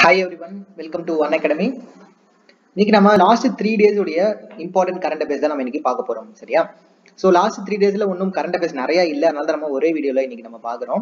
hi everyone welcome to one academy இன்னைக்கு நம்ம last three days உடைய important current affairs தான் நம்ம இன்னைக்கு பார்க்க போறோம் சரியா ஸோ லாஸ்ட் த்ரீ டேஸ்ல ஒன்றும் கரண்ட் அஃபேர்ஸ் நிறைய இல்லை அதனால தான் நம்ம ஒரே வீடியோல இன்னைக்கு நம்ம பார்க்குறோம்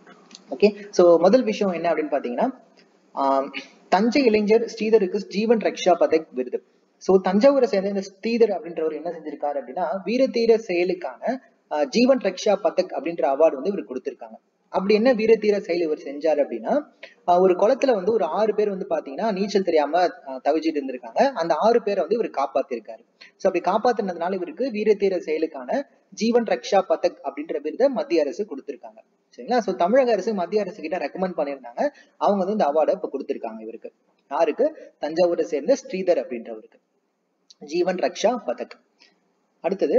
ஓகே ஸோ முதல் விஷயம் என்ன அப்படின்னு பார்த்தீங்கன்னா ஆம், தஞ்சை இளைஞர் ஸ்ரீதருக்கு ஜீவன் ரக்ஷா பதக் விருது ஸோ தஞ்சாவூரை சேர்ந்த இந்த ஸ்ரீதர் அப்படின்றவர் என்ன செஞ்சிருக்காரு அப்படின்னா வீரதீர செயலுக்கான ஆஹ், ஜீவன் ரக்ஷா பதக் அப்படின்ற அவார்டு வந்து இவர் கொடுத்திருக்காங்க அப்படி என்ன வீரதீர செயல் இவர் செஞ்சார் அப்படின்னா ஆஹ், ஒரு குளத்துல வந்து ஒரு ஆறு பேர் வந்து பாத்தீங்கன்னா நீச்சல் தெரியாம ஆஹ், தவிச்சிட்டு இருந்திருக்காங்க அந்த ஆறு பேரை வந்து இவர் காப்பாத்திருக்காரு ஸோ அப்படி காப்பாத்தினதுனால இவருக்கு வீரதீர செயலுக்கான ஜீவன் ரக்ஷா பதக் அப்படின்ற விருதை மத்திய அரசு கொடுத்திருக்காங்க சரிங்களா ஸோ தமிழக அரசு மத்திய அரசு கிட்ட ரெக்கமெண்ட் பண்ணியிருந்தாங்க அவங்க வந்து இந்த அவார்டை இப்போ கொடுத்திருக்காங்க இவருக்கு யாருக்கு தஞ்சாவூரை சேர்ந்த ஸ்ரீதர் அப்படின்றவருக்கு ஜீவன் ரக்ஷா பதக் அடுத்தது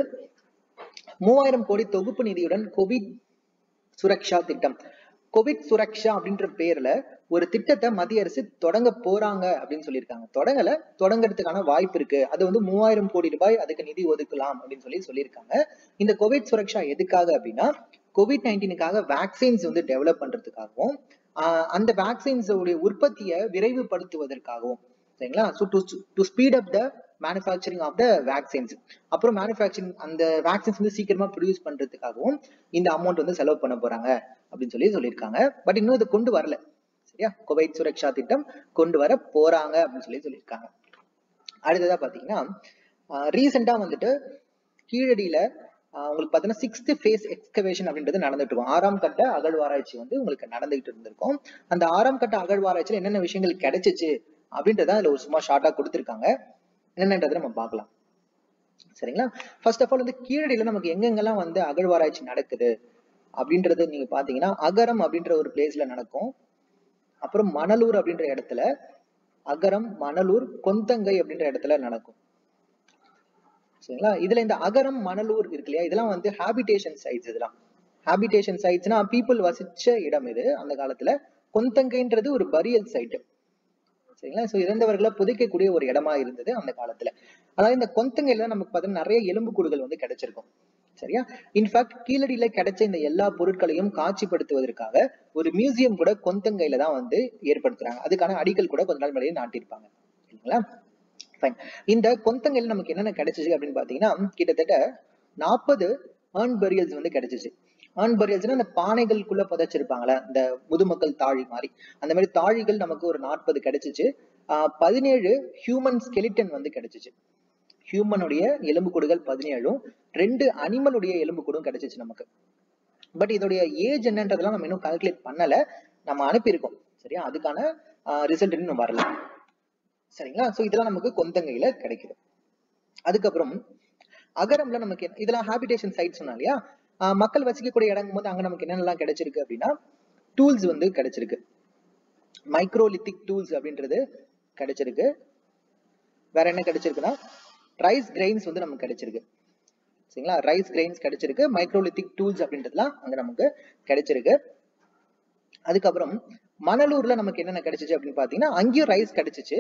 மூவாயிரம் கோடி தொகுப்பு நிதியுடன் கோவிட் சுரக்ஷா திட்டம் கோவிட் சுரக்ஷா அப்படின்ற பேர்ல ஒரு திட்டத்தை மத்திய அரசு தொடங்க போறாங்க அப்படின்னு சொல்லியிருக்காங்க தொடங்கல தொடங்குறதுக்கான வாய்ப்பு இருக்கு அது வந்து மூவாயிரம் கோடி ரூபாய் அதுக்கு நிதி ஒதுக்கலாம் அப்படின்னு சொல்லி சொல்லியிருக்காங்க இந்த கோவிட் சுரக்ஷா எதுக்காக அப்படின்னா கோவிட் நைன்டீனுக்காக வேக்சின்ஸ் வந்து டெவலப் பண்றதுக்காகவும் ஆஹ் அந்த வேக்சின்ஸ் உடைய உற்பத்தியை விரைவுபடுத்துவதற்காகவும் சரிங்களா so to to speed up the manufacturing of the vaccines அப்புறம் மேனுஃபேக்சரிங் அந்த வேக்சின்ஸ் வந்து சீக்கிரமா ப்ரொடியூஸ் பண்றதுக்காகவும் இந்த அமௌண்ட் வந்து செலவு பண்ண போறாங்க அப்படின்னு சொல்லி சொல்லியிருக்காங்க பட் இன்னும் இது கொண்டு வரல சரியா கோவிட் சுரக்ஷா திட்டம் கொண்டு வர போறாங்க அப்படின்னு சொல்லி சொல்லியிருக்காங்க அடுத்ததா பாத்தீங்கன்னா ரீசெண்டா வந்துட்டு கீழடியில ஆஹ் உங்களுக்கு பார்த்தீங்கன்னா சிக்ஸ்த் ஃபேஸ் எக்ஸ்கவேஷன் அப்படின்றது நடந்துட்டு இருக்கும் ஆறாம் கட்ட அகழ்வாராய்ச்சி வந்து உங்களுக்கு நடந்துகிட்டு இருந்திருக்கும் அந்த ஆறாம் கட்ட அகழ்வாராய்ச்சியில் என்னென்ன விஷயங்கள் கிடைச்சிச்சு அப்படின்றத அதுல ஒரு சும்மா ஷார்ட்டா கொடுத்துருக்காங்க என்னன்றதை நம்ம பார்க்கலாம் சரிங்களா ஃபர்ஸ்ட் ஆஃப் ஆல் வந்து கீழடியில நமக்கு எங்கெங்கெல்லாம் வந்து அகழ்வாராய்ச்சி நடக்குது அப்படின்றது நீங்க பாத்தீங்கன்னா அகரம் அப்படின்ற ஒரு பிளேஸ்ல நடக்கும் அப்புறம் மணலூர் அப்படின்ற இடத்துல அகரம் மணலூர் கொந்தங்கை அப்படின்ற இடத்துல நடக்கும் சரிங்களா இதுல இந்த அகரம் மணலூர் இருக்கு இல்லையா இதெல்லாம் வந்து ஹாபிடேஷன் சைட்ஸ் இதெல்லாம் ஹாபிடேஷன் சைட்ஸ்னா பீப்புள் வசிச்ச இடம் இது அந்த காலத்துல கொந்தங்கைன்றது ஒரு பரியல் சைட் சரிங்களா சோ இறந்தவர்களை புதைக்கக்கூடிய ஒரு இடமா இருந்தது அந்த காலத்துல அதாவது இந்த கொந்தங்கையில நமக்கு பார்த்தீங்கன்னா நிறைய எலும்புக்கூடுகள் வந்து கிடைச்சிருக்கும் சரியா இன்ஃபேக்ட் கீழடியில கிடைச்ச இந்த எல்லா பொருட்களையும் காட்சிப்படுத்துவதற்காக ஒரு மியூசியம் கூட கொந்தங்கையில தான் வந்து ஏற்படுத்துறாங்க அதுக்கான அடிக்கல் கூட கொஞ்ச நாள் முன்னாடியே நாட்டியிருப்பாங்க சரிங்களா ஃபைன் இந்த கொந்தங்கையில நமக்கு என்னென்ன கிடைச்சிச்சு அப்படின்னு பாத்தீங்கன்னா கிட்டத்தட்ட நாற்பது ஏர்ன் பெரியல்ஸ் வந்து கிடைச்சிச்சு ஏர்ன் பெரியல்ஸ்னா அந்த பானைகளுக்குள்ள புதைச்சிருப்பாங்களே இந்த முதுமக்கள் தாழி மாதிரி அந்த மாதிரி தாழிகள் நமக்கு ஒரு நாற்பது கிடைச்சிச்சு ஆஹ் பதினேழு ஹியூமன் ஸ்கெலிட்டன் வந்து கிடைச்சிச்சு ஹியூமனுடைய எலும்புக்கூடுகள் பதினேழும் ரெண்டு அனிமலுடைய எலும்புக்கூடும் கிடைச்சிச்சு நமக்கு பட் இதோடைய ஏஜ் என்னன்றதெல்லாம் நம்ம இன்னும் கால்குலேட் பண்ணல நம்ம அனுப்பியிருக்கோம் சரியா அதுக்கான ரிசல்ட் இன்னும் வரல சரிங்களா சோ இதெல்லாம் நமக்கு கொந்தங்கையில கிடைக்குது அதுக்கப்புறம் அகரம்ல நமக்கு என்ன- இதெல்லாம் ஹாபிடேஷன் சைட் சொன்னா இல்லையா ஆஹ் மக்கள் வசிக்கக்கூடிய இடம் போது அங்க நமக்கு என்னென்னலாம் கிடைச்சிருக்கு அப்படின்னா டூல்ஸ் வந்து கிடைச்சிருக்கு மைக்ரோலித்திக் டூல்ஸ் அப்படின்றது கிடைச்சிருக்கு வேற என்ன கிடைச்சிருக்குன்னா ரைஸ் கிரெயின்ஸ் வந்து நமக்கு கிடைச்சிருக்கு சரிங்களா ரைஸ் கிரெயின்ஸ் கிடைச்சிருக்கு மைக்ரோலித்திக் டூல்ஸ் அப்படின்றதுலாம் அங்க நமக்கு கிடைச்சிருக்கு அதுக்கப்புறம் மணலூர்ல நமக்கு என்னென்ன கிடைச்சிச்சு அப்படின்னு பாத்தீங்கன்னா அங்கேயும் ரைஸ் கிடைச்சிச்சு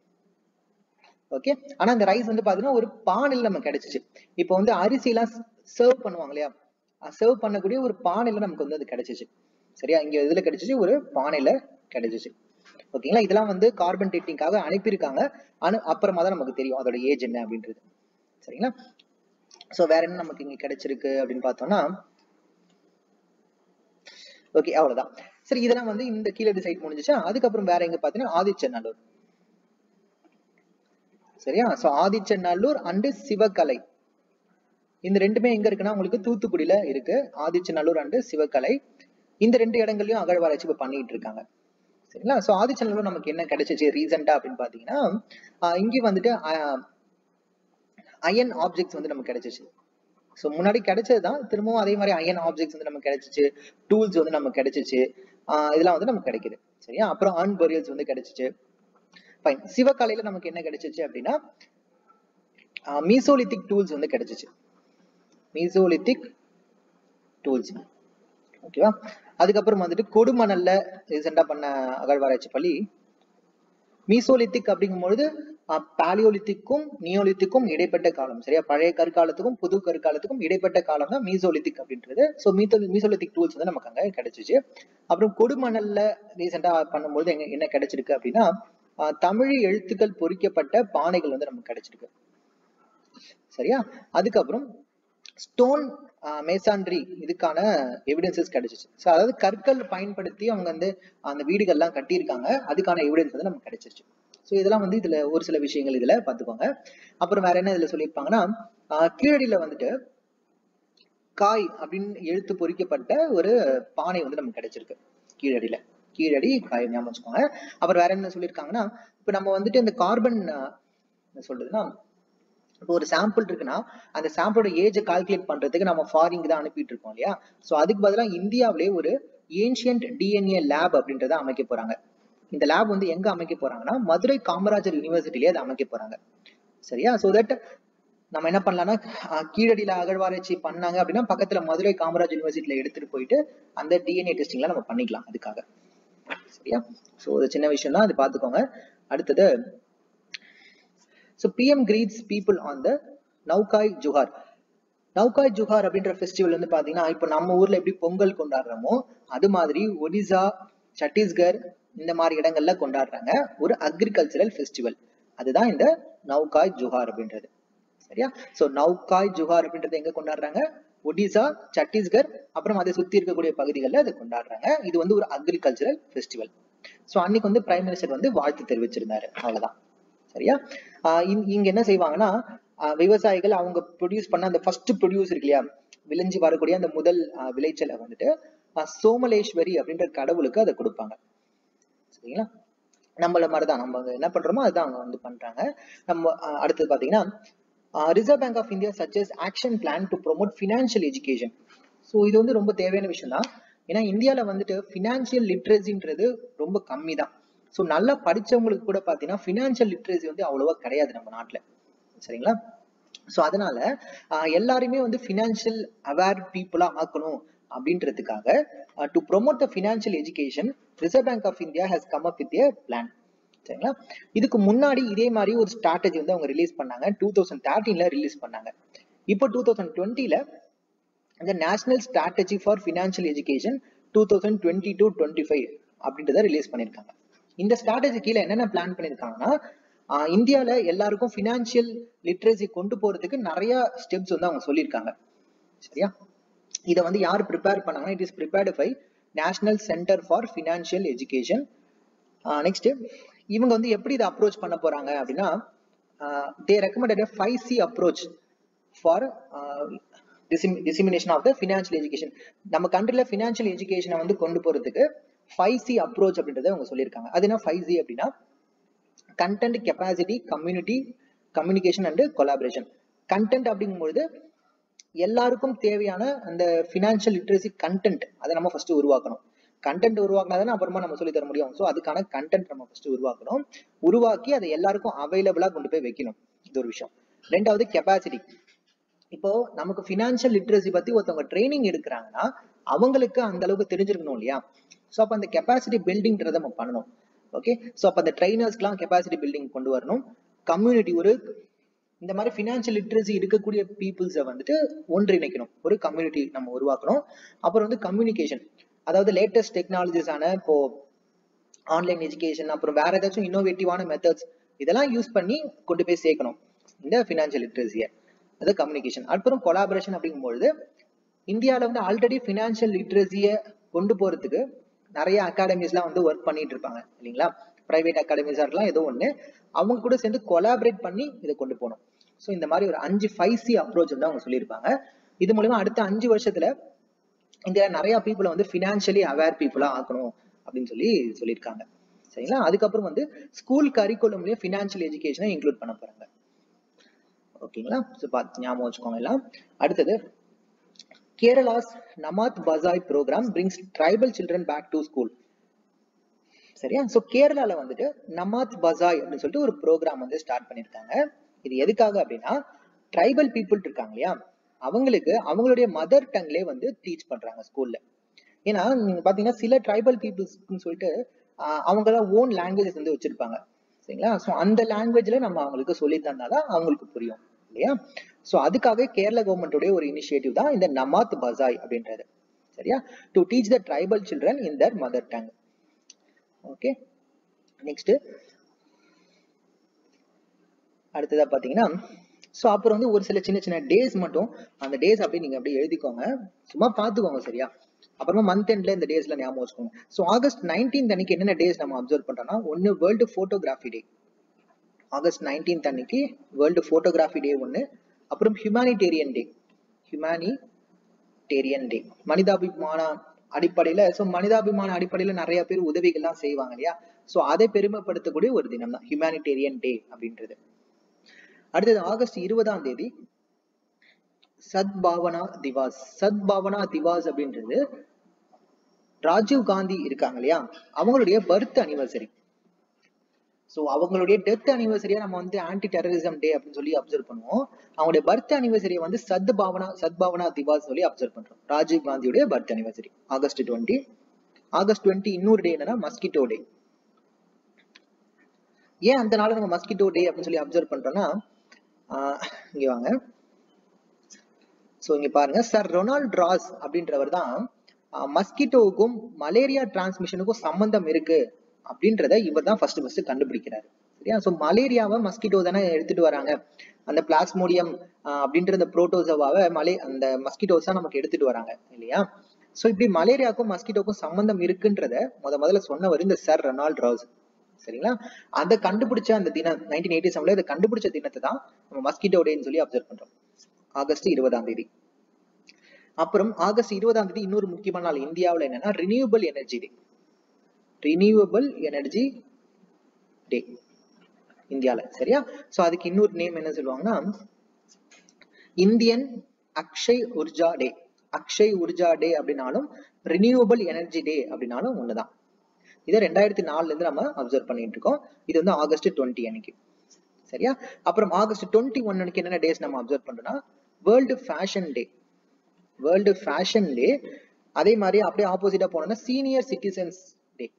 ஓகே ஆனா இந்த ரைஸ் வந்து பாத்தீங்கன்னா ஒரு பானையில நமக்கு கிடைச்சிச்சு இப்போ வந்து அரிசி எல்லாம் சர்வ் பண்ணுவாங்க இல்லையா சர்வ் பண்ணக்கூடிய ஒரு பானையில நமக்கு வந்து அது கிடைச்சிச்சு சரியா இங்க இதுல கிடைச்சிச்சு ஒரு பானையில கிடைச்சிச்சு ஓகேங்களா இதெல்லாம் வந்து கார்பன் டேட்டிங்காக அனுப்பியிருக்காங்க அனு அப்புறமா தான் நமக்கு தெரியும் அதோட ஏஜ் என்ன அப்படின்றது சரிங்களா சோ வேற என்ன நமக்கு இங்க கிடைச்சிருக்கு அப்படின்னு பார்த்தோம்னா ஓகே அவ்வளவுதான் சரி இதெல்லாம் வந்து இந்த கீழடி சைட் முடிஞ்சுச்சா அதுக்கப்புறம் வேற எங்க பாத்தீங்கன்னா ஆதிச்சநல்லூர் சரியா சோ ஆதிச்சநல்லூர் அண்டு சிவகலை இந்த ரெண்டுமே எங்க இருக்குன்னா உங்களுக்கு தூத்துக்குடியில இருக்கு ஆதிச்சநல்லூர் அண்டு சிவகலை இந்த ரெண்டு இடங்கள்லயும் அகழ்வாராய்ச்சி இப்ப பண்ணிட்டு இருக்காங்க சரிங்களா சோ ஆதிச்சநல்லூர் நமக்கு என்ன கிடைச்சிச்சு ரீசெண்டா அப்படின்னு பாத்தீங்கன்னா ஆஹ் இங்க வந்துட்டு அயன் ஆப்ஜெக்ட்ஸ் வந்து நமக்கு கிடைச்சிச்சு ஸோ முன்னாடி கிடைச்சது தான் திரும்பவும் அதே மாதிரி அயன் ஆப்ஜெக்ட்ஸ் வந்து நமக்கு கிடைச்சிச்சு டூல்ஸ் வந்து நமக்கு கிடைச்சிச்சு ஆஹ் இதெல்லாம் வந்து நமக்கு கிடைக்குது சரியா அப்புறம் அர்ன் பரியல்ஸ் வந்து கிடைச்சிச்சு ஃபைன் சிவகலையில நமக்கு என்ன கிடைச்சிச்சு அப்படின்னா மீசோலித்திக் டூல்ஸ் வந்து கிடைச்சிச்சு மீசோலித்திக் டூல்ஸ் ஓகேவா அதுக்கப்புறம் வந்துட்டு கொடுமணல்ல ரீசெண்டா பண்ண அகழ்வாராய்ச்சி பள்ளி மீசோலித்திக் அப்படிங்கும் பொழுது பாலியோலித்திக்கும் நியோலித்திக்கும் இடைப்பட்ட காலம் சரியா பழைய கற்காலத்துக்கும் புது கற்காலத்துக்கும் இடைப்பட்ட காலம் தான் மீசோலித்திக் அப்படின்றது ஸோ மீசோ மீசோலித்திக் டூல்ஸ் வந்து நமக்கு அங்க கிடைச்சிச்சு அப்புறம் கொடுமணல்ல ரீசெண்டா பண்ணும்போது எங்க என்ன கிடைச்சிருக்கு அப்படின்னா ஆஹ் தமிழ் எழுத்துக்கள் பொறிக்கப்பட்ட பானைகள் வந்து நமக்கு கிடைச்சிருக்கு சரியா அதுக்கப்புறம் ஸ்டோன் மேசாண்ட்ரி இதுக்கான எவிடன்சஸ் கிடைச்சிச்சு ஸோ அதாவது கற்கள் பயன்படுத்தி அவங்க வந்து அந்த வீடுகள்லாம் கட்டியிருக்காங்க அதுக்கான எவிடன்ஸ் வந்து நமக்கு கிடைச்சிருச்சு ஸோ இதெல்லாம் வந்து இதுல ஒரு சில விஷயங்கள் இதுல பார்த்துக்கோங்க அப்புறம் வேற என்ன இதுல சொல்லியிருப்பாங்கன்னா ஆஹ் கீழடியில வந்துட்டு காய் அப்படின்னு எழுத்து பொறிக்கப்பட்ட ஒரு பானை வந்து நமக்கு கிடைச்சிருக்கு கீழடியில கீழடி காய் ஞாபகம் வச்சுக்கோங்க அப்புறம் வேற என்ன சொல்லியிருக்காங்கன்னா இப்போ நம்ம வந்துட்டு இந்த கார்பன் என்ன சொல்றதுன்னா இப்போ ஒரு சாம்பிள் இருக்குன்னா அந்த சாம்பிளோட ஏஜை கால்குலேட் பண்றதுக்கு நம்ம ஃபாரிங் தான் அனுப்பிட்டு இருக்கோம் இல்லையா ஸோ அதுக்கு பதிலாக இந்தியாவிலே ஒரு ஏன்ஷியன்ட் டிஎன்ஏ லேப் அப்படின்றத அமைக்க போறாங்க இந்த லேப் வந்து எங்க அமைக்க போறாங்கன்னா மதுரை காமராஜர் யூனிவர்சிட்டிலேயே அதை அமைக்க போறாங்க சரியா ஸோ தட் நம்ம என்ன பண்ணலாம்னா அஹ் கீழடியில அகழ்வாராய்ச்சி பண்ணாங்க அப்படின்னா பக்கத்துல மதுரை காமராஜ் யூனிவர்சிட்டியில எடுத்துட்டு போயிட்டு அந்த டிஎன்ஏ டெஸ்டிங்லாம் நம்ம பண்ணிக்கலாம் அதுக்காக சரியா ஸோ ஒரு சின்ன விஷயம் தான் அது பார்த்துக்கோங்க அடுத்தது so PM greets people on the Nuakhai Juhar Nuakhai Juhar அப்படின்ற ஃபெஸ்டிவல் வந்து பாத்தீங்கன்னா இப்போ நம்ம ஊர்ல எப்படி பொங்கல் கொண்டாடுறோமோ அது மாதிரி ஒடிசா சத்தீஸ்கர் இந்த மாதிரி இடங்கள்ல கொண்டாடுறாங்க ஒரு அக்ரிகல்ச்சரல் ஃபெஸ்டிவல் அதுதான் இந்த நௌகாய் ஜுஹார் அப்படின்றது சரியா சோ நௌகாய் ஜுஹார் அப்படின்றது எங்க கொண்டாடுறாங்க ஒடிசா சத்தீஸ்கர் அப்புறம் அதை சுத்தி இருக்கக்கூடிய பகுதிகளில் அதை கொண்டாடுறாங்க இது வந்து ஒரு அக்ரிகல்ச்சரல் ஃபெஸ்டிவல் ஸோ அன்னைக்கு வந்து பிரைம் மினிஸ்டர் வந்து வாழ்த்து தெரிவிச்சிருந்தாரு அவ்வளவுதான் சரியா ஆஹ் இங்க இங்க என்ன செய்வாங்கன்னா ஆஹ் விவசாயிகள் அவங்க ப்ரொடியூஸ் பண்ண அந்த ஃபர்ஸ்ட் ப்ரொடியூஸ் இருக்கு இல்லையா விளைஞ்சு வரக்கூடிய அந்த முதல் ஆஹ் விளைச்சலை வந்துட்டு ஆஹ் சோமலேஸ்வரி அப்படின்ற கடவுளுக்கு அதை கொடுப்பாங்க சரிங்களா நம்மள மாதிரிதான் நம்ம அங்க என்ன பண்றோமோ அதுதான் அவங்க வந்து பண்றாங்க நம்ம ஆஹ் அடுத்தது பாத்தீங்கன்னா Reserve Bank of India suggest action plan to promote financial education so இது வந்து ரொம்ப தேவையான விஷயம் தான் ஏன்னா இந்தியால வந்துட்டு ஃபினான்ஷியல் லிட்ரஸின்றது ரொம்ப கம்மி தான் ஸோ நல்லா படிச்சவங்களுக்கு கூட பார்த்தீங்கன்னா ஃபினான்ஷியல் லிட்ரஸி வந்து அவ்வளோவா கிடையாது நம்ம நாட்டில் சரிங்களா ஸோ அதனால ஆஹ் எல்லாருமே வந்து ஃபினான்ஷியல் அவேர் பீப்புளா ஆக்கணும் அப்படின்றதுக்காக to promote the financial education Reserve Bank of India has come up with a plan சரிங்களா இதுக்கு முன்னாடி இதே மாதிரி ஒரு ஸ்ட்ராட்டஜி வந்து அவங்க ரிலீஸ் பண்ணாங்க டூ தௌசண்ட் தேர்ட்டீன்ல ரிலீஸ் பண்ணாங்க இப்போ டூ தௌசண்ட் டுவெண்ட்டில இந்த national strategy for financial education two thousand twenty two twenty five அப்படின்றத ரிலீஸ் பண்ணியிருக்காங்க இந்த ஸ்ட்ராட்டஜி கீழே என்னென்ன பிளான் பண்ணியிருக்காங்கன்னா ஆஹ் இந்தியால எல்லாருக்கும் ஃபினான்ஷியல் லிட்ரஸி கொண்டு போறதுக்கு நிறைய ஸ்டெப்ஸ் வந்து அவங்க சொல்லியிருக்காங்க சரியா இதை வந்து யார் ப்ரிப்பேர் பண்ணாங்கன்னா it is prepared by national centre for financial education next இவங்க வந்து எப்படி இதை அப்ரோச் பண்ண போறாங்க அப்படின்னா they recommended five C approach for dissemination of the financial education நம்ம கண்ட்ரில ஃபினான்ஷியல் எஜுகேஷனை வந்து கொண்டு போறதுக்கு ஃபைவ் சி அப்ரோச் அப்படின்றத அவங்க சொல்லியிருக்காங்க அது என்ன ஃபைவ் சி அப்படின்னா content capacity community communication and collaboration content அப்படிங்கும்பொழுது எல்லாருக்கும் தேவையான அந்த ஃபினான்ஷியல் லிட்ரஸி கண்டென்ட் அதை நம்ம ஃபர்ஸ்ட் உருவாக்கணும் கண்டென்ட் உருவாக்கினா தானே அப்புறமா நம்ம சொல்லி தர முடியும் ஸோ அதுக்கான கண்டென்ட் நம்ம ஃபர்ஸ்ட் உருவாக்கணும் உருவாக்கி அதை எல்லாருக்கும் அவைலபிளா கொண்டு போய் வைக்கணும் இது ஒரு விஷயம் ரெண்டாவது கெப்பாசிட்டி இப்போ நமக்கு ஃபினான்ஷியல் லிட்ரஸி பத்தி ஒருத்தவங்க ட்ரைனிங் எடுக்கிறாங்கன்னா அவங்களுக்கு அந்த அளவுக்கு தெரிஞ்சிருக்கணும் இல்லையா ஸோ அப்போ அந்த கெப்பாசிட்டி பில்டிங்ன்றதை நம்ம பண்ணணும் ஓகே ஸோ அப்போ அந்த ட்ரைனர்ஸ்க்குலாம் கெப்பாசிட்டி பில்டிங் கொண்டு வரணும் கம்யூனிட்டி ஒரு இந்த மாதிரி ஃபினான்ஷியல் லிட்ரஸி இருக்கக்கூடிய பீப்புள்ஸை வந்துட்டு ஒன்றிணைக்கணும் ஒரு கம்யூனிட்டி நம்ம உருவாக்கணும் அப்புறம் வந்து கம்யூனிகேஷன் அதாவது லேட்டஸ்ட் டெக்னாலஜிஸான இப்போ ஆன்லைன் எஜுகேஷன் அப்புறம் வேற ஏதாச்சும் இன்னோவேட்டிவான மெத்தட்ஸ் இதெல்லாம் யூஸ் பண்ணி கொண்டு போய் சேர்க்கணும் இந்த ஃபினான்ஷியல் லிட்ரஸியை அது கம்யூனிகேஷன் அப்புறம் கொலாபரேஷன் அப்படிங்கும்பொழுது இந்தியாவில் வந்து ஆல்ரெடி ஃபினான்ஷியல் லிட்ரஸியை கொண்டு போறதுக்கு நிறைய அகாடமிஸ்லாம் வந்து ஒர்க் பண்ணிட்டு இருப்பாங்க இல்லைங்களா பிரைவேட் அகாடமிஸா இருக்கலாம் ஏதோ ஒன்று அவங்க கூட சேர்ந்து கொலாபரேட் பண்ணி இதை கொண்டு போகணும் ஸோ இந்த மாதிரி ஒரு அஞ்சு ஃபைவ் சி அப்ரோச் வந்து அவங்க சொல்லியிருப்பாங்க இது மூலமா அடுத்த அஞ்சு வருஷத்துல இந்த நிறைய பீப்புளை வந்து ஃபினான்ஷியலி அவேர் பீப்புளா ஆக்கணும் அப்படின்னு சொல்லி சொல்லியிருக்காங்க சரிங்களா அதுக்கப்புறம் வந்து ஸ்கூல் கரிக்குலம்லயும் ஃபினான்ஷியல் எஜுகேஷனை இன்க்ளூட் பண்ண போறாங்க ஓகேங்களா ஸோ பார்த்து ஞாபகம் வச்சுக்கோங்க எல்லாம் அடுத்தது Kerala's Namath Basai program brings tribal children back to school சரியா ஸோ கேரளால வந்துட்டு நமாத் பசாய் அப்படின்னு சொல்லிட்டு ஒரு ப்ரோக்ராம் வந்து ஸ்டார்ட் பண்ணியிருக்காங்க இது எதுக்காக அப்படின்னா ட்ரைபல் பீப்புள் இருக்காங்க இல்லையா அவங்களுக்கு அவங்களுடைய மதர் டங்லே வந்து டீச் பண்றாங்க ஸ்கூல்ல ஏன்னா நீங்க பாத்தீங்கன்னா சில ட்ரைபல் பீப்புள்ஸ்னு சொல்லிட்டு அவங்களாம் ஓன் லாங்குவேஜஸ் வந்து வச்சிருப்பாங்க சரிங்களா ஸோ அந்த லாங்குவேஜ்ல நம்ம அவங்களுக்கு சொல்லி தந்தாதான் அவங்களுக்கு புரியும் இல்லையா ஸோ அதுக்காக கேரள கவர்மெண்டோடைய ஒரு இனிஷியேட்டிவ் தான் இந்த நமாத் பசாய் அப்படின்றது சரியா to teach the tribal children in their mother tongue okay next அடுத்ததா பாத்தீங்கன்னா ஸோ அப்புறம் வந்து ஒரு சில சின்ன சின்ன டேஸ் மட்டும் அந்த டேஸ் அப்படி நீங்க அப்படியே எழுதிக்கோங்க சும்மா பார்த்துக்கோங்க சரியா அப்புறமா மந்த் எண்ட்ல இந்த டேஸ்ல ஞாபகம் வச்சுக்கோங்க ஸோ ஆகஸ்ட் நைன்டீன் அன்னைக்கு என்னென்ன டேஸ் நம்ம அப்சர்வ் பண்றோம்னா ஒன்னு world photography day August nineteenth அன்னைக்கு வேர்ல்டு போட்டோகிராஃபி டே ஒன்று அப்புறம் ஹியூமானிடேரியன் டே ஹியூமானிடேரியன் டே மனிதாபிமான அடிப்படையில ஸோ மனிதாபிமான அடிப்படையில நிறைய பேர் உதவிகள்லாம் செய்வாங்க இல்லையா ஸோ அதை பெருமைப்படுத்தக்கூடிய ஒரு தினம் தான் ஹியூமானிடேரியன் டே அப்படின்றது அடுத்தது ஆகஸ்ட் இருபதாம் தேதி சத்பாவனா திவாஸ் சத்பாவனா திவாஸ் அப்படின்றது ராஜீவ் காந்தி இருக்காங்க இல்லையா அவங்களுடைய பர்த் அனிவர்சரி ஸோ அவங்களுடைய டெத் அனிவர்சரியா நம்ம வந்து ஆன்டி டெரரிசம் டே அப்படின்னு சொல்லி அப்சர்வ் பண்ணுவோம் அவங்களுடைய பர்த் அனிவர்சரியை வந்து சத் பாவனா சத்பாவனா திவாஸ் சொல்லி அப்சர்வ் பண்றோம் ராஜீவ் காந்தியுடைய birth anniversary August twenty August twenty இன்னொரு டே என்னன்னா மஸ்கிட்டோ டே ஏன் அந்த நாளை நம்ம மஸ்கிட்டோ டே அப்படின்னு சொல்லி அப்சர்வ் பண்றோம்னா இங்க வாங்க ஸோ இங்க பாருங்க சார் ரொனால்ட் ராஸ் அப்படின்றவர் தான் மஸ்கிட்டோவுக்கும் மலேரியா டிரான்ஸ்மிஷனுக்கும் சம்பந்தம் இருக்கு அப்படின்றத இவர் தான் ஃபர்ஸ்ட் ஃபர்ஸ்ட் கண்டுபிடிக்கிறாரு சரியா ஸோ மலேரியாவை மஸ்கிட்டோ தானே எடுத்துட்டு வராங்க அந்த பிளாஸ்மோடியம் அப்படின்ற அந்த புரோட்டோசோவாவை மலே அந்த மஸ்கிட்டோஸ் தான் நமக்கு எடுத்துட்டு வராங்க இல்லையா ஸோ இப்படி மலேரியாவுக்கும் மஸ்கிட்டோக்கும் சம்பந்தம் இருக்குன்றத முத முதல்ல சொன்னவர் இந்த சார் ரொனால்ட் ராஸ் சரிங்களா அதை கண்டுபிடிச்ச அந்த தினம் நைன்டீன் எயிட்டி செவன்ல இதை கண்டுபிடிச்ச தினத்தை தான் நம்ம மஸ்கிட்டோ டேன்னு சொல்லி அப்சர்வ் பண்றோம் ஆகஸ்ட் இருபதாம் தேதி அப்புறம் ஆகஸ்ட் இருபதாம் தேதி இன்னொரு முக்கியமான நாள் இந்தியாவில் என்னன்னா renewable energy day renewable energy day இந்தியால சரியா சோ அதுக்கு இன்னொரு நேம் என்ன சொல்லுவாங்கன்னா Indian Akshay Urja day Akshay Urja day அப்படின்னாலும் ரினியூவபிள் எனர்ஜி டே அப்படின்னாலும் ஒண்ணுதான் இதை ரெண்டாயிரத்தி நாலுல இருந்து நம்ம அப்சர்வ் பண்ணிட்டு இருக்கோம் இது வந்து ஆகஸ்ட் டுவெண்ட்டி அன்னைக்கு சரியா அப்புறம் ஆகஸ்ட் டுவெண்ட்டி ஒன் அன்னைக்கு என்னென்ன டேஸ் நம்ம அப்சர்வ் பண்றோம்னா world fashion day world fashion day அதே மாதிரி அப்படியே ஆப்போசிட்டா போனோம்னா senior citizens day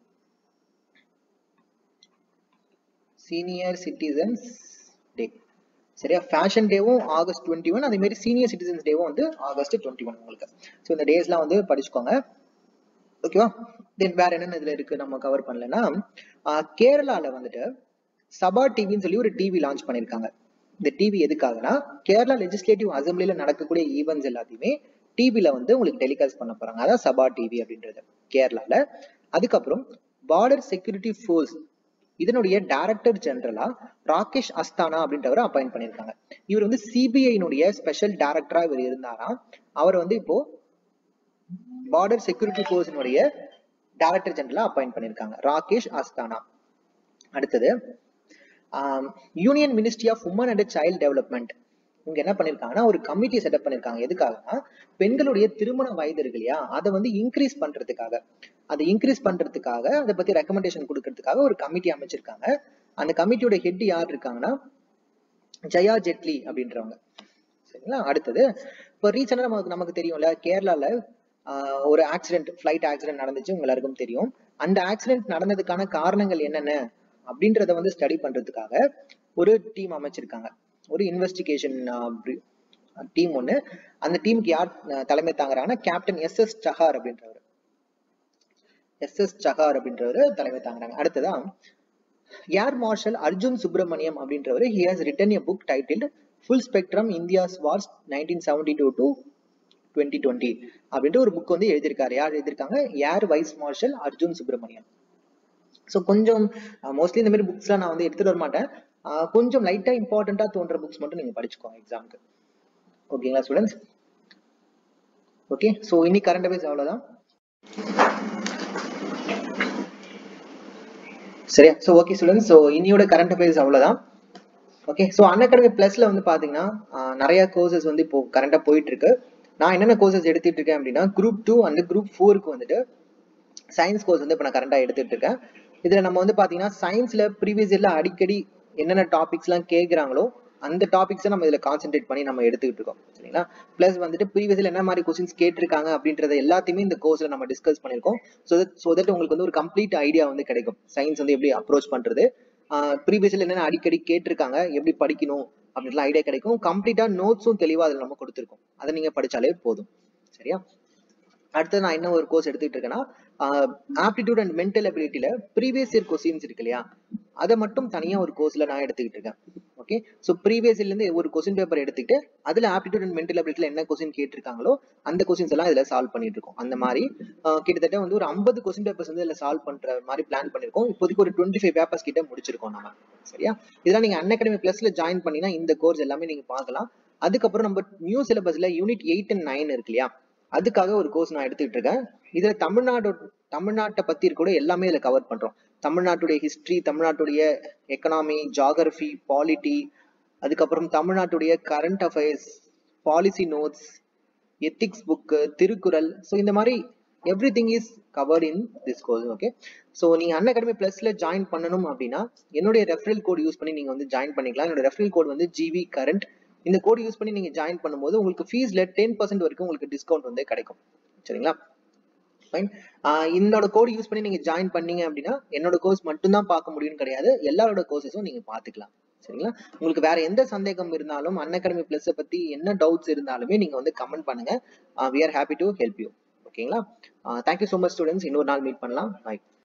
senior citizens day சரியா ஃபேஷன் டேவும் ஆகஸ்ட் டுவெண்ட்டி ஒன் அதே மாதிரி சீனியர் சிட்டிசன்ஸ் டேவும் வந்து ஆகஸ்ட் டுவெண்ட்டி ஒன் உங்களுக்கு ஸோ இந்த டேஸ்லாம் வந்து படிச்சுக்கோங்க ஓகேவா தென் வேற என்னென்ன இதுல இருக்கு நம்ம கவர் பண்ணலன்னா கேரளால வந்துட்டு சபா டிவின்னு சொல்லி ஒரு டிவி லான்ச் பண்ணிருக்காங்க இந்த டிவி எதுக்காகனா கேரளா லெஜிஸ்லேட்டிவ் அசம்பிளில நடக்கக்கூடிய ஈவெண்ட்ஸ் எல்லாத்தையுமே டிவில வந்து உங்களுக்கு டெலிகாஸ்ட் பண்ண போறாங்க அதான் சபா டிவி அப்படின்றது கேரளால அதுக்கப்புறம் பார்டர் செக்யூரிட்டி ஃபோர்ஸ் இதனுடைய டைரக்டர் ஜெனரலா ராகேஷ் அஸ்தானா அப்படின்றவரை அப்பாயிண்ட் பண்ணியிருக்காங்க இவர் வந்து சிபிஐனுடைய ஸ்பெஷல் டைரக்டரா இவர் இருந்தாராம் அவர் வந்து இப்போ பார்டர் செக்யூரிட்டி ஃபோர்ஸினுடைய டைரக்டர் ஜெனரலா அப்பாயிண்ட் பண்ணியிருக்காங்க ராகேஷ் அஸ்தானா அடுத்தது union ministry of women and child development இவங்க என்ன பண்ணிருக்காங்கன்னா ஒரு கமிட்டி செட்டப் பண்ணிருக்காங்க எதுக்காகனா பெண்களுடைய திருமண வயது இருக்கு இல்லையா அதை வந்து இன்க்ரீஸ் பண்றதுக்காக அதை இன்க்ரீஸ் பண்றதுக்காக அதை பத்தி ரெக்கமெண்டேஷன் கொடுக்கறதுக்காக ஒரு கமிட்டி அமைச்சிருக்காங்க அந்த கமிட்டியோட ஹெட் யார் இருக்காங்கன்னா ஜெயா ஜெட்லி அப்படின்றவங்க சரிங்களா அடுத்தது இப்போ ரீசெண்டா நமக்கு நமக்கு தெரியும்ல கேரளால ஒரு ஆக்சிடென்ட் ஃபிளைட் ஆக்சிடென்ட் நடந்துச்சு உங்க எல்லாருக்கும் தெரியும் அந்த ஆக்சிடென்ட் நடந்ததுக்கான காரணங்கள் என்னென்ன அப்படின்றத வந்து ஸ்டடி பண்றதுக்காக ஒரு டீம் அமைச்சிருக்காங்க ஒரு இன்வெஸ்டிகேஷன் டீம் ஒன்று அந்த டீமுக்கு யார் தலைமை தாங்குறாங்கன்னா கேப்டன் எஸ் எஸ் சஹார் அப்படின்றவர் எஸ் எஸ் சஹார் அப்படின்றவர் தலைமை தாங்குறாங்க அடுத்ததா ஏர் மார்ஷல் அர்ஜுன் சுப்பிரமணியம் அப்படின்றவர் he has written a book title full spectrum India's wars nineteen seventy two to twenty twenty அப்படின்ற ஒரு புக் வந்து எழுதியிருக்காரு யார் எழுதியிருக்காங்க air vice marshal Arjun Subramaniam so கொஞ்சம் மோஸ்ட்லி இந்த மாதிரி புக்ஸ்லாம் நான் வந்து எடுத்துட்டு வர மாட்டேன் கொஞ்சம் லைட்டா இம்பார்ட்டண்டா தோன்ற புக்ஸ் மட்டும் நீங்க படிச்சுக்கோங்க எக்ஸாமுக்கு ஓகேங்களா ஸ்டூடெண்ட்ஸ் ஓகே ஸோ இனி கரண்ட் அஃபேர்ஸ் அவ்வளோதான் சரியா ஸோ ஓகே ஸ்டூடெண்ட்ஸ் ஸோ இனியோட கரண்ட் அஃபேர்ஸ் அவ்வளோதான் ஓகே ஸோ அன்அகாடமி ப்ளஸ்ல வந்து பார்த்தீங்கன்னா நிறைய கோர்சஸ் வந்து இப்போ கரண்டாக போயிட்டு இருக்கு நான் என்னென்ன கோர்சஸ் எடுத்துட்டு இருக்கேன் அப்படின்னா குரூப் டூ அண்ட் குரூப் ஃபோருக்கு வந்துட்டு சயின்ஸ் கோர்ஸ் வந்து இப்போ நான் கரண்டாக எடுத்துட்டு இருக்கேன் இதில் நம்ம வந்து பார்த்தீங்கன்னா சயின்ஸில் ப்ரீவியஸ் இயர்ல அடிக்கடி என்னென்ன டாபிக்ஸ்லாம் கேட்குறாங்களோ அந்த டாபிக்ஸை நம்ம இதில் கான்சென்ட்ரேட் பண்ணி நம்ம எடுத்துக்கிட்டு இருக்கோம் சரிங்களா ப்ளஸ் வந்துட்டு ப்ரீவியஸில் என்ன மாதிரி கொஸ்டின்ஸ் கேட்டிருக்காங்க அப்படின்றத எல்லாத்தையுமே இந்த கோர்ஸில் நம்ம டிஸ்கஸ் பண்ணியிருக்கோம் ஸோ தட் ஸோ தட் உங்களுக்கு வந்து ஒரு கம்ப்ளீட் ஐடியா வந்து கிடைக்கும் சயின்ஸ் வந்து எப்படி அப்ரோச் பண்ணுறது ப்ரீவியஸ்ல என்னென்ன அடிக்கடி கேட்டிருக்காங்க எப்படி படிக்கணும் அப்படின்லாம் ஐடியா கிடைக்கும் கம்ப்ளீட்டா நோட்ஸும் தெளிவா அதில் நம்ம கொடுத்துருக்கோம் அதை நீங்க படிச்சாலே போதும் சரியா அடுத்து நான் என்ன ஒரு கோர்ஸ் எடுத்துட்டு இருக்கேன்னா ஆப்டிடியூட் அண்ட் மென்டல் அபிலிட்டியில ப்ரீவியஸ் இயர் கொஸ்டின்ஸ் இருக்கு இல்லையா அதை மட்டும் தனியா ஒரு கோர்ஸ்ல நான் எடுத்துக்கிட்டு இருக்கேன் ஓகே ஸோ ப்ரீவியஸ் இயர்ல இருந்து ஒரு கொஸ்டின் பேப்பர் எடுத்துக்கிட்டு அதுல ஆப்டிடியூட் அண்ட் மென்டல் அபிலிட்டியில என்ன கொஸ்டின் கேட்டிருக்காங்களோ அந்த கொஸ்டின்ஸ் எல்லாம் இதுல சால்வ் பண்ணிட்டு இருக்கோம் அந்த மாதிரி ஆஹ் கிட்டத்தட்ட வந்து ஒரு ஐம்பது கொஸ்டின் பேப்பர்ஸ் வந்து இதுல சால்வ் பண்ற மாதிரி பிளான் பண்ணிருக்கோம் இப்போதைக்கு ஒரு டுவெண்ட்டி ஃபைவ் பேப்பர்ஸ் கிட்ட முடிச்சிருக்கோம் நம்ம சரியா இதெல்லாம் நீங்க அன் அகாடமி பிளஸ்ல ஜாயின் பண்ணீங்கன்னா இந்த கோர்ஸ் எல்லாமே நீங்க பார்க்கலாம் அதுக்கப்புறம் நம்ம நியூ சிலபஸ்ல யூனிட் எயிட் அண்ட் நைன் இருக்கு இல்லையா அதுக்காக ஒரு கோர்ஸ் நான் எடுத்துக்கிட்டு இருக்கேன் இதுல தமிழ்நாடு தமிழ்நாட்டை பத்தி கூட எல்லாமே இதுல கவர் பண்றோம் தமிழ்நாட்டுடைய ஹிஸ்டரி தமிழ்நாட்டுடைய எக்கனாமி ஜாகிரபி பாலிட்டி அதுக்கப்புறம் தமிழ்நாட்டுடைய current affairs policy notes ethics book Thirukkural so இந்த மாதிரி everything is covered in this course okay so நீங்க அன் அகாடமி பிளஸ்ல ஜாயின் பண்ணணும் அப்படின்னா என்னுடைய ரெஃபரல் கோட் யூஸ் பண்ணி நீங்க வந்து ஜாயின் பண்ணிக்கலாம் என்னோட ரெஃபரல் கோட் வந்து ஜிவி கரண்ட் இந்த கோட் யூஸ் பண்ணி நீங்க ஜாயின் பண்ணும்போது உங்களுக்கு ஃபீஸ்ல டென் பர்சன்ட் வரைக்கும் உங்களுக்கு டிஸ்கவுண்ட் வந்து கிடைக்கும் சரிங்களா ஃபைன் என்னோட கோட் யூஸ் பண்ணி நீங்க ஜாயின் பண்ணீங்க அப்படின்னா என்னோட கோர்ஸ் மட்டும்தான் பார்க்க முடியும்னு கிடையாது எல்லாரோட கோர்சஸும் நீங்க பாத்துக்கலாம் சரிங்களா உங்களுக்கு வேற எந்த சந்தேகம் இருந்தாலும் அன் அகாடமி பிளஸ் பத்தி என்ன டவுட்ஸ் இருந்தாலுமே நீங்க வந்து கமெண்ட் பண்ணுங்க we are happy to help you ஓகேங்களா தேங்க்யூ ஸோ மச் ஸ்டூடெண்ட்ஸ் இன்னொரு நாள் மீட் பண்ணலாம் பாய்